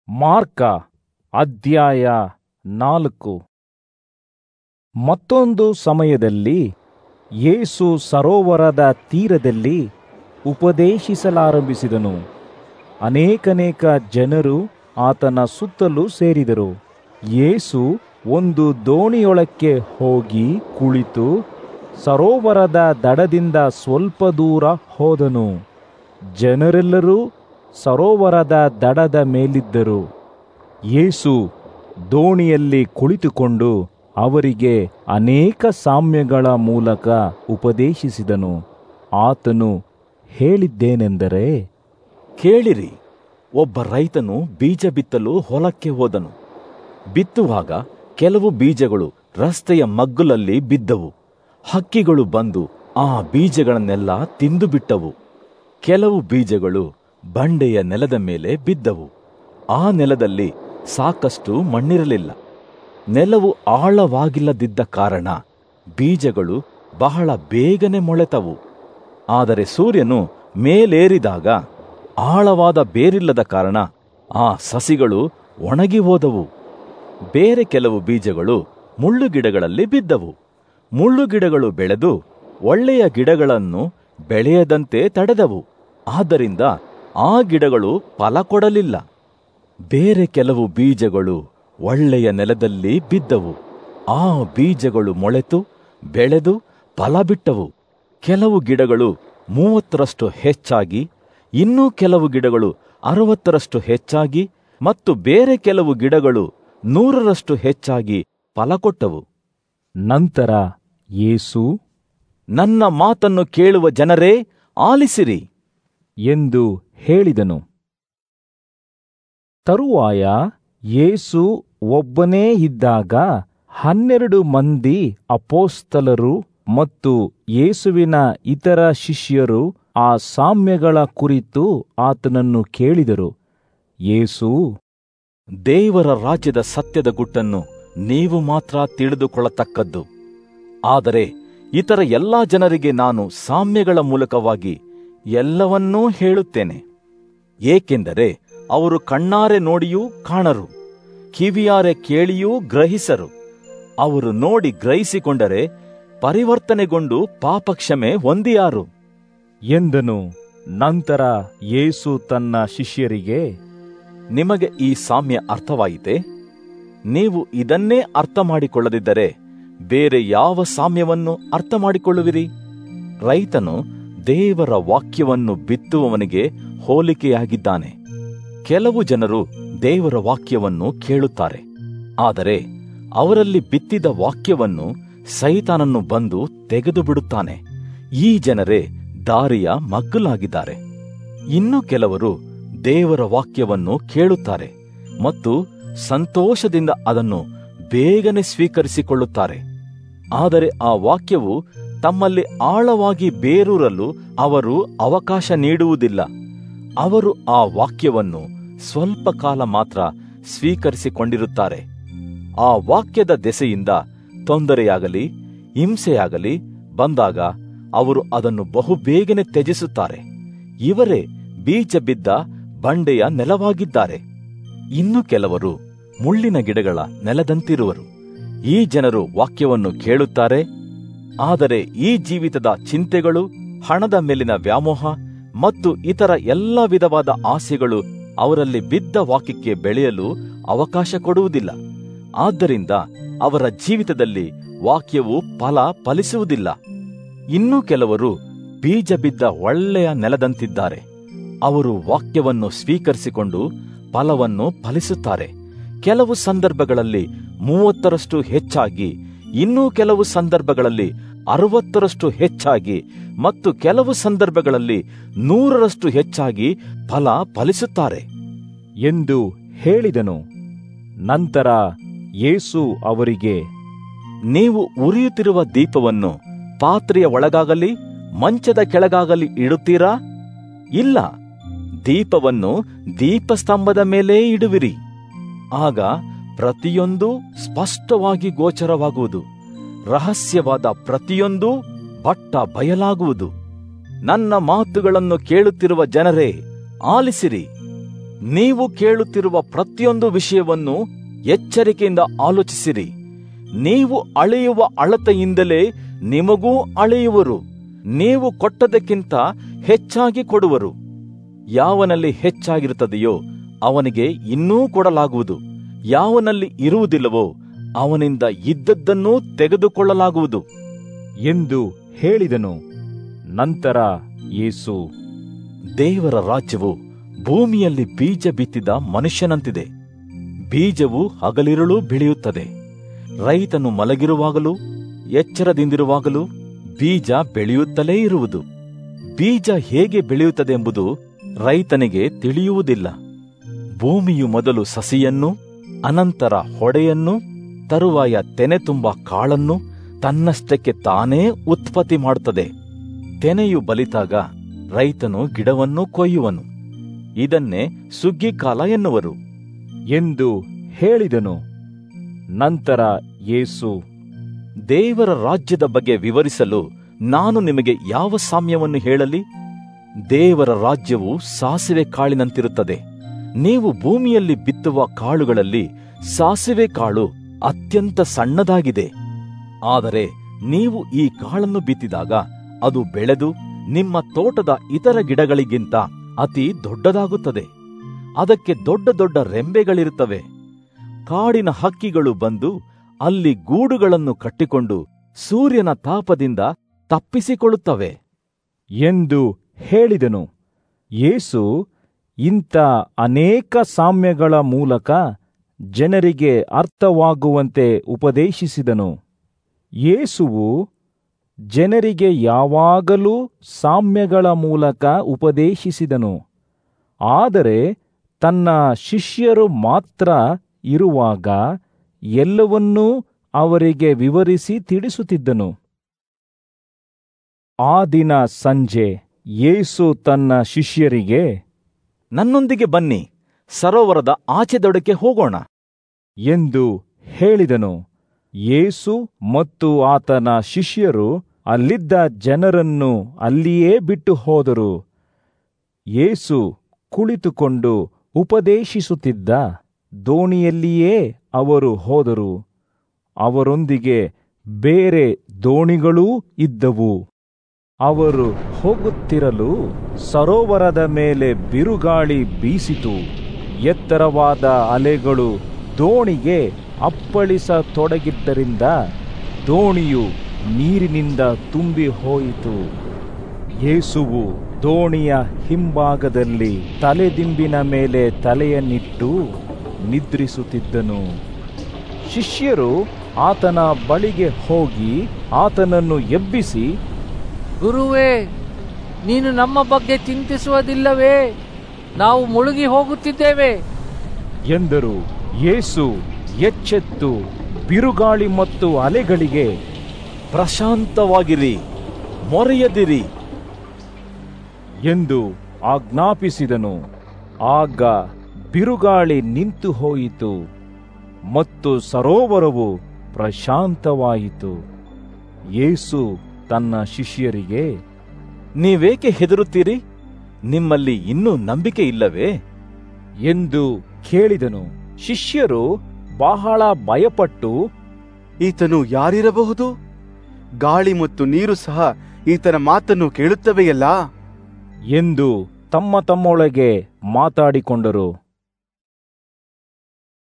mark ಅಧ್ಯಾಯ ನಾಲ್ಕು ಮತ್ತೊಂದು ಸಮಯದಲ್ಲಿ ಯೇಸು ಸರೋವರದ ತೀರದಲ್ಲಿ ಉಪದೇಶಿಸಲಾರಂಭಿಸಿದನು ಅನೇಕನೇಕ ಜನರು ಆತನ ಸುತ್ತಲೂ ಸೇರಿದರು ಯೇಸು ಒಂದು ದೋಣಿಯೊಳಕ್ಕೆ ಹೋಗಿ ಕುಳಿತು ಸರೋವರದ ದಡದಿಂದ ಸ್ವಲ್ಪ ದೂರ ಹೋದನು ಜನರೆಲ್ಲರೂ ಸರೋವರದ ದಡದ ಮೇಲಿದ್ದರು ಯೇಸು ದೋಣಿಯಲ್ಲಿ ಕುಳಿತುಕೊಂಡು ಅವರಿಗೆ ಅನೇಕ ಸಾಮ್ಯಗಳ ಮೂಲಕ ಉಪದೇಶಿಸಿದನು ಆತನು ಹೇಳಿದ್ದೇನೆಂದರೆ ಕೇಳಿರಿ ಒಬ್ಬ ರೈತನು ಬೀಜ ಬಿತ್ತಲು ಹೊಲಕ್ಕೆ ಹೋದನು ಬಿತ್ತುವಾಗ ಕೆಲವು ಬೀಜಗಳು ರಸ್ತೆಯ ಮಗ್ಗುಲಲ್ಲಿ ಬಿದ್ದವು ಹಕ್ಕಿಗಳು ಬಂದು ಆ ಬೀಜಗಳನ್ನೆಲ್ಲ ತಿಂದು ಬಿಟ್ಟವು ಕೆಲವು ಬೀಜಗಳು ಬಂಡೆಯ ನೆಲದ ಮೇಲೆ ಬಿದ್ದವು ಆ ನೆಲದಲ್ಲಿ ಸಾಕಷ್ಟು ಮಣ್ಣಿರಲಿಲ್ಲ ನೆಲವು ಆಳವಾಗಿಲ್ಲದಿದ್ದ ಕಾರಣ ಬೀಜಗಳು ಬಹಳ ಬೇಗನೆ ಮೊಳೆತವು ಆದರೆ ಸೂರ್ಯನು ಮೇಲೇರಿದಾಗ ಆಳವಾದ ಬೇರಿಲ್ಲದ ಕಾರಣ ಆ ಸಸಿಗಳು ಒಣಗಿ ಹೋದವು ಬೇರೆ ಕೆಲವು ಬೀಜಗಳು ಮುಳ್ಳು ಗಿಡಗಳಲ್ಲಿ ಬಿದ್ದವು ಮುಳ್ಳು ಗಿಡಗಳು ಬೆಳೆದು ಒಳ್ಳೆಯ ಗಿಡಗಳನ್ನು ಬೆಳೆಯದಂತೆ ತಡೆದವು ಆದ್ದರಿಂದ ಆ ಗಿಡಗಳು ಫಲ ಕೊಡಲಿಲ್ಲ ಬೇರೆ ಕೆಲವು ಬೀಜಗಳು ಒಳ್ಳೆಯ ನೆಲದಲ್ಲಿ ಬಿದ್ದವು ಆ ಬೀಜಗಳು ಮೊಳೆತು ಬೆಳೆದು ಫಲ ಬಿಟ್ಟವು ಕೆಲವು ಗಿಡಗಳು ಮೂವತ್ತರಷ್ಟು ಹೆಚ್ಚಾಗಿ ಇನ್ನೂ ಕೆಲವು ಗಿಡಗಳು ಅರವತ್ತರಷ್ಟು ಹೆಚ್ಚಾಗಿ ಮತ್ತು ಬೇರೆ ಕೆಲವು ಗಿಡಗಳು ನೂರರಷ್ಟು ಹೆಚ್ಚಾಗಿ ಫಲ ಕೊಟ್ಟವು ನಂತರ ಯೇಸು ನನ್ನ ಮಾತನ್ನು ಕೇಳುವ ಜನರೇ ಆಲಿಸಿರಿ ಎಂದು ಹೇಳಿದನು ತರುವಾಯ ಯೇಸು ಒಬ್ಬನೇ ಇದ್ದಾಗ ಹನ್ನೆರಡು ಮಂದಿ ಅಪೋಸ್ತಲರು ಮತ್ತು ಯೇಸುವಿನ ಇತರ ಶಿಷ್ಯರು ಆ ಸಾಮ್ಯಗಳ ಕುರಿತು ಆತನನ್ನು ಕೇಳಿದರು ಯೇಸು ದೇವರ ರಾಜ್ಯದ ಸತ್ಯದ ಗುಟ್ಟನ್ನು ನೀವು ಮಾತ್ರ ತಿಳಿದುಕೊಳ್ಳತಕ್ಕದ್ದು ಆದರೆ ಇತರ ಎಲ್ಲಾ ಜನರಿಗೆ ನಾನು ಸಾಮ್ಯಗಳ ಮೂಲಕವಾಗಿ ಎಲ್ಲವನ್ನೂ ಹೇಳುತ್ತೇನೆ ಏಕೆಂದರೆ ಅವರು ಕಣ್ಣಾರೆ ನೋಡಿಯೂ ಕಾಣರು ಕಿವಿಯಾರೆ ಕೇಳಿಯೂ ಗ್ರಹಿಸರು ಅವರು ನೋಡಿ ಗ್ರಹಿಸಿಕೊಂಡರೆ ಪರಿವರ್ತನೆಗೊಂಡು ಪಾಪಕ್ಷಮೆ ಹೊಂದಿಯಾರು ಎಂದನು ನಂತರ ಯೇಸು ತನ್ನ ಶಿಷ್ಯರಿಗೆ ನಿಮಗೆ ಈ ಸಾಮ್ಯ ಅರ್ಥವಾಯಿತೆ ನೀವು ಇದನ್ನೇ ಅರ್ಥ ಮಾಡಿಕೊಳ್ಳದಿದ್ದರೆ ಬೇರೆ ಯಾವ ಸಾಮ್ಯವನ್ನು ಅರ್ಥ ಮಾಡಿಕೊಳ್ಳುವಿರಿ ರೈತನು ದೇವರ ವಾಕ್ಯವನ್ನು ಬಿತ್ತುವವನಿಗೆ ಹೋಲಿಕೆಯಾಗಿದ್ದಾನೆ ಕೆಲವು ಜನರು ದೇವರ ವಾಕ್ಯವನ್ನು ಕೇಳುತ್ತಾರೆ ಆದರೆ ಅವರಲ್ಲಿ ಬಿತ್ತಿದ ವಾಕ್ಯವನ್ನು ಸೈತಾನನ್ನು ಬಂದು ತೆಗೆದು ಬಿಡುತ್ತಾನೆ ಈ ಜನರೇ ದಾರಿಯ ಮಗ್ಗುಲಾಗಿದ್ದಾರೆ ಇನ್ನು ಕೆಲವರು ದೇವರ ವಾಕ್ಯವನ್ನು ಕೇಳುತ್ತಾರೆ ಮತ್ತು ಸಂತೋಷದಿಂದ ಅದನ್ನು ಬೇಗನೆ ಸ್ವೀಕರಿಸಿಕೊಳ್ಳುತ್ತಾರೆ ಆದರೆ ಆ ವಾಕ್ಯವು ತಮ್ಮಲ್ಲಿ ಆಳವಾಗಿ ಬೇರೂರಲು ಅವರು ಅವಕಾಶ ನೀಡುವುದಿಲ್ಲ ಅವರು ಆ ವಾಕ್ಯವನ್ನು ಸ್ವಲ್ಪ ಕಾಲ ಮಾತ್ರ ಸ್ವೀಕರಿಸಿಕೊಂಡಿರುತ್ತಾರೆ ಆ ವಾಕ್ಯದ ದೆಸೆಯಿಂದ ತೊಂದರೆಯಾಗಲಿ ಹಿಂಸೆಯಾಗಲಿ ಬಂದಾಗ ಅವರು ಅದನ್ನು ಬಹುಬೇಗನೆ ತ್ಯಜಿಸುತ್ತಾರೆ ಇವರೇ ಬೀಜ ಬಿದ್ದ ಬಂಡೆಯ ನೆಲವಾಗಿದ್ದಾರೆ ಇನ್ನು ಕೆಲವರು ಮುಳ್ಳಿನ ಗಿಡಗಳ ನೆಲದಂತಿರುವರು ಈ ಜನರು ವಾಕ್ಯವನ್ನು ಕೇಳುತ್ತಾರೆ ಆದರೆ ಈ ಜೀವಿತದ ಚಿಂತೆಗಳು ಹಣದ ಮೇಲಿನ ವ್ಯಾಮೋಹ ಮತ್ತು ಇತರ ಎಲ್ಲ ವಿಧವಾದ ಆಸೆಗಳು ಅವರಲ್ಲಿ ಬಿದ್ದ ವಾಕ್ಯಕ್ಕೆ ಬೆಳೆಯಲು ಅವಕಾಶ ಕೊಡುವುದಿಲ್ಲ ಆದ್ದರಿಂದ ಅವರ ಜೀವಿತದಲ್ಲಿ ವಾಕ್ಯವು ಫಲ ಫಲಿಸುವುದಿಲ್ಲ ಇನ್ನು ಕೆಲವರು ಬೀಜ ಬಿದ್ದ ಒಳ್ಳೆಯ ನೆಲದಂತಿದ್ದಾರೆ ಅವರು ವಾಕ್ಯವನ್ನು ಸ್ವೀಕರಿಸಿಕೊಂಡು ಫಲವನ್ನು ಫಲಿಸುತ್ತಾರೆ ಕೆಲವು ಸಂದರ್ಭಗಳಲ್ಲಿ ಮೂವತ್ತರಷ್ಟು ಹೆಚ್ಚಾಗಿ ಇನ್ನೂ ಕೆಲವು ಸಂದರ್ಭಗಳಲ್ಲಿ ಅರವತ್ತರಷ್ಟು ಹೆಚ್ಚಾಗಿ ಮತ್ತು ಕೆಲವು ಸಂದರ್ಭಗಳಲ್ಲಿ ನೂರರಷ್ಟು ಹೆಚ್ಚಾಗಿ ಫಲ ಫಲಿಸುತ್ತಾರೆ ಎಂದು ಹೇಳಿದನು ನಂತರ ಯೇಸು ಅವರಿಗೆ ನೀವು ಉರಿಯುತ್ತಿರುವ ದೀಪವನ್ನು ಪಾತ್ರೆಯ ಒಳಗಾಗಲಿ ಮಂಚದ ಕೆಳಗಾಗಲಿ ಇಡುತ್ತೀರಾ ಇಲ್ಲ ದೀಪವನ್ನು ದೀಪಸ್ತಂಭದ ಮೇಲೆ ಇಡುವಿರಿ ಆಗ ಪ್ರತಿಯೊಂದು ಸ್ಪಷ್ಟವಾಗಿ ಗೋಚರವಾಗುವುದು ರಹಸ್ಯವಾದ ಪ್ರತಿಯೊಂದು ಬಟ್ಟ ಬಯಲಾಗುವುದು ನನ್ನ ಮಾತುಗಳನ್ನು ಕೇಳುತ್ತಿರುವ ಜನರೇ ಆಲಿಸಿರಿ ನೀವು ಕೇಳುತ್ತಿರುವ ಪ್ರತಿಯೊಂದು ವಿಷಯವನ್ನು ಎಚ್ಚರಿಕೆಯಿಂದ ಆಲೋಚಿಸಿರಿ ನೀವು ಅಳೆಯುವ ಅಳತೆಯಿಂದಲೇ ನಿಮಗೂ ಅಳೆಯುವರು ನೀವು ಕೊಟ್ಟದಕ್ಕಿಂತ ಹೆಚ್ಚಾಗಿ ಕೊಡುವರು ಯಾವನಲ್ಲಿ ಹೆಚ್ಚಾಗಿರುತ್ತದೆಯೋ ಅವನಿಗೆ ಇನ್ನೂ ಕೊಡಲಾಗುವುದು ಯಾವನಲ್ಲಿ ಇರುವುದಿಲ್ಲವೋ ಅವನಿಂದ ಇದ್ದದ್ದನ್ನೂ ತೆಗೆದುಕೊಳ್ಳಲಾಗುವುದು ಎಂದು ಹೇಳಿದನು ನಂತರ ಯೇಸು ದೇವರ ರಾಜ್ಯವು ಭೂಮಿಯಲ್ಲಿ ಬೀಜ ಬಿತ್ತಿದ ಮನುಷ್ಯನಂತಿದೆ ಬೀಜವು ಹಗಲಿರುಳು ಬೆಳೆಯುತ್ತದೆ ರೈತನು ಮಲಗಿರುವಾಗಲೂ ಎಚ್ಚರದಿಂದಿರುವಾಗಲೂ ಬೀಜ ಬೆಳೆಯುತ್ತಲೇ ಇರುವುದು ಬೀಜ ಹೇಗೆ ಬೆಳೆಯುತ್ತದೆ ಎಂಬುದು ರೈತನಿಗೆ ತಿಳಿಯುವುದಿಲ್ಲ ಭೂಮಿಯು ಮೊದಲು ಸಸಿಯನ್ನು ಅನಂತರ ಹೊಡೆಯನ್ನು ತರುವಾಯ ತೆನೆ ತುಂಬ ಕಾಳನ್ನು ತನ್ನಷ್ಟಕ್ಕೆ ತಾನೇ ಉತ್ಪತ್ತಿ ಮಾಡುತ್ತದೆ ತೆನೆಯು ಬಲಿತಾಗ ರೈತನು ಗಿಡವನ್ನು ಕೊಯ್ಯುವನು ಇದನ್ನೇ ಸುಗ್ಗಿಕಾಲ ಎನ್ನುವರು ಎಂದು ಹೇಳಿದನು ನಂತರ ಯೇಸು ದೇವರ ರಾಜ್ಯದ ಬಗ್ಗೆ ವಿವರಿಸಲು ನಾನು ನಿಮಗೆ ಯಾವ ಸಾಮ್ಯವನ್ನು ಹೇಳಲಿ ದೇವರ ರಾಜ್ಯವು ಸಾಸಿವೆ ಕಾಳಿನಂತಿರುತ್ತದೆ ನೀವು ಭೂಮಿಯಲ್ಲಿ ಬಿತ್ತುವ ಕಾಳುಗಳಲ್ಲಿ ಸಾಸಿವೆ ಕಾಳು ಅತ್ಯಂತ ಸಣ್ಣದಾಗಿದೆ ಆದರೆ ನೀವು ಈ ಕಾಳನ್ನು ಬಿತ್ತಿದಾಗ ಅದು ಬೆಳೆದು ನಿಮ್ಮ ತೋಟದ ಇತರ ಗಿಡಗಳಿಗಿಂತ ಅತಿ ದೊಡ್ಡದಾಗುತ್ತದೆ ಅದಕ್ಕೆ ದೊಡ್ಡ ದೊಡ್ಡ ರೆಂಬೆಗಳಿರುತ್ತವೆ ಕಾಡಿನ ಹಕ್ಕಿಗಳು ಬಂದು ಅಲ್ಲಿ ಗೂಡುಗಳನ್ನು ಕಟ್ಟಿಕೊಂಡು ಸೂರ್ಯನ ತಾಪದಿಂದ ತಪ್ಪಿಸಿಕೊಳ್ಳುತ್ತವೆ ಎಂದು ಹೇಳಿದನು ಯೇಸು ಇಂಥ ಅನೇಕ ಸಾಮ್ಯಗಳ ಮೂಲಕ ಜನರಿಗೆ ಅರ್ಥವಾಗುವಂತೆ ಉಪದೇಶಿಸಿದನು ಯೇಸುವು ಜನರಿಗೆ ಯಾವಾಗಲೂ ಸಾಮ್ಯಗಳ ಮೂಲಕ ಉಪದೇಶಿಸಿದನು ಆದರೆ ತನ್ನ ಶಿಷ್ಯರು ಮಾತ್ರ ಇರುವಾಗ ಎಲ್ಲವನ್ನೂ ಅವರಿಗೆ ವಿವರಿಸಿ ತಿಳಿಸುತ್ತಿದ್ದನು ಆ ದಿನ ಸಂಜೆ ಯೇಸು ತನ್ನ ಶಿಷ್ಯರಿಗೆ ನನ್ನೊಂದಿಗೆ ಬನ್ನಿ ಸರೋವರದ ಆಚೆ ದೊಡಕ್ಕೆ ಹೋಗೋಣ ಎಂದು ಹೇಳಿದನು ಯೇಸು ಮತ್ತು ಆತನ ಶಿಷ್ಯರು ಅಲ್ಲಿದ್ದ ಜನರನ್ನು ಅಲ್ಲಿಯೇ ಬಿಟ್ಟು ಹೋದರು ಯೇಸು ಕುಳಿತುಕೊಂಡು ಉಪದೇಶಿಸುತ್ತಿದ್ದ ದೋಣಿಯಲ್ಲಿಯೇ ಅವರು ಹೋದರು ಅವರೊಂದಿಗೆ ಬೇರೆ ದೋಣಿಗಳೂ ಇದ್ದವು ಅವರು ಹೋಗುತ್ತಿರಲು ಸರೋವರದ ಮೇಲೆ ಬಿರುಗಾಳಿ ಬೀಸಿತು ಎತ್ತರವಾದ ಅಲೆಗಳು ದೋಣಿಗೆ ಅಪ್ಪಳಿಸತೊಡಗಿದ್ದರಿಂದ ದೋಣಿಯು ನೀರಿನಿಂದ ತುಂಬಿ ಹೋಯಿತು ಯೇಸುವು ದೋಣಿಯ ಹಿಂಭಾಗದಲ್ಲಿ ತಲೆದಿಂಬಿನ ಮೇಲೆ ತಲೆಯನ್ನಿಟ್ಟು ನಿದ್ರಿಸುತ್ತಿದ್ದನು ಶಿಷ್ಯರು ಆತನ ಬಳಿಗೆ ಹೋಗಿ ಆತನನ್ನು ಎಬ್ಬಿಸಿ ಗುರುವೇ ನೀನು ನಮ್ಮ ಬಗ್ಗೆ ಚಿಂತಿಸುವುದಿಲ್ಲವೇ ನಾವು ಮುಳುಗಿ ಹೋಗುತ್ತಿದ್ದೇವೆ ಎಂದರು ಯೇಸು ಎಚ್ಚೆತ್ತು ಬಿರುಗಾಳಿ ಮತ್ತು ಅಲೆಗಳಿಗೆ ಪ್ರಶಾಂತವಾಗಿರಿ ಮೊರೆಯದಿರಿ ಎಂದು ಆಜ್ಞಾಪಿಸಿದನು ಆಗ ಬಿರುಗಾಳಿ ನಿಂತು ಹೋಯಿತು ಮತ್ತು ಸರೋವರವು ಪ್ರಶಾಂತವಾಯಿತು ಯೇಸು ತನ್ನ ಶಿಷ್ಯರಿಗೆ ನೀವೇಕೆ ಹೆದರುತ್ತೀರಿ ನಿಮ್ಮಲ್ಲಿ ಇನ್ನೂ ನಂಬಿಕೆ ಇಲ್ಲವೇ ಎಂದು ಕೇಳಿದನು ಶಿಷ್ಯರು ಬಹಳ ಭಯಪಟ್ಟು ಈತನು ಯಾರಿರಬಹುದು ಗಾಳಿ ಮತ್ತು ನೀರು ಸಹ ಈತನ ಮಾತನ್ನು ಕೇಳುತ್ತವೆಯಲ್ಲ ಎಂದು ತಮ್ಮ ತಮ್ಮೊಳಗೆ ಮಾತಾಡಿಕೊಂಡರು